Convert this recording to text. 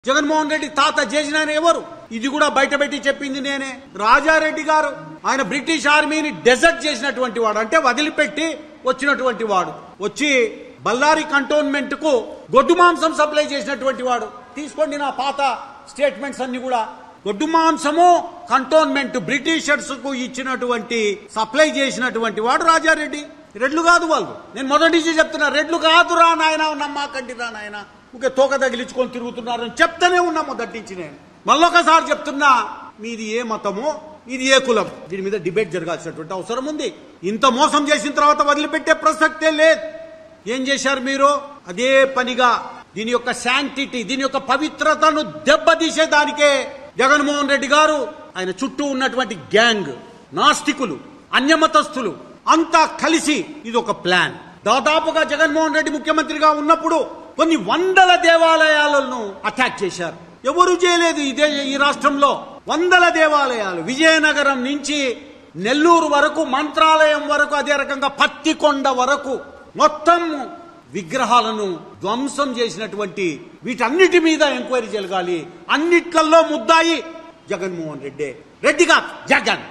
జగన్మోహన్ రెడ్డి తాత చేసిన ఆయన ఎవరు ఇది కూడా బయటపెట్టి చెప్పింది నేనే రాజారెడ్డి గారు ఆయన బ్రిటిష్ ఆర్మీని డెజర్ట్ చేసినటువంటి వాడు అంటే వదిలిపెట్టి వచ్చినటువంటి వాడు వచ్చి బళ్ళారి కంటోన్మెంట్ కు గొడ్డు మాంసం సప్లై చేసినటువంటి వాడు తీసుకోండి నా పాత స్టేట్మెంట్స్ అన్ని కూడా గొడ్డు మాంసము కంటోన్మెంట్ బ్రిటిషర్స్ కు ఇచ్చినటువంటి సప్లై చేసినటువంటి వాడు రాజారెడ్డి రెడ్లు కాదు వాళ్ళు నేను మొదటి నుంచి చెప్తున్నా రెడ్లు కాదు రా నాయన నమ్మాకండి రా నాయన ఊకే తోక తగిలించుకొని తిరుగుతున్నారని చెప్తానే ఉన్నా మొదటి నుంచి నేను మళ్ళొకసారి చెప్తున్నా మీది ఏ మతమో ఇది ఏ కులం దీని మీద డిబేట్ జరగాల్సినటువంటి అవసరం ఉంది ఇంత మోసం చేసిన తర్వాత వదిలిపెట్టే ప్రసక్తే లేదు ఏం చేశారు మీరు అదే పనిగా దీని యొక్క శాంటిటీ దీని యొక్క పవిత్రతను దెబ్బతీసేదానికే జగన్మోహన్ రెడ్డి గారు ఆయన చుట్టూ ఉన్నటువంటి గ్యాంగ్ నాస్తికులు అన్యమతస్థులు అంతా కలిసి ఇది ఒక ప్లాన్ దాదాపుగా జగన్మోహన్ రెడ్డి ముఖ్యమంత్రిగా ఉన్నప్పుడు కొన్ని వందల దేవాలయాలను అటాక్ చేశారు ఎవరు చేయలేదు ఇదే ఈ రాష్ట్రంలో వందల దేవాలయాలు విజయనగరం నుంచి నెల్లూరు వరకు మంత్రాలయం వరకు అదే రకంగా పత్తికొండ వరకు మొత్తం విగ్రహాలను ధ్వంసం చేసినటువంటి వీటన్నిటి మీద ఎంక్వైరీ జరగాలి అన్నిట్లలో ముద్దాయి జగన్మోహన్ రెడ్డి రెడ్డిగా జగన్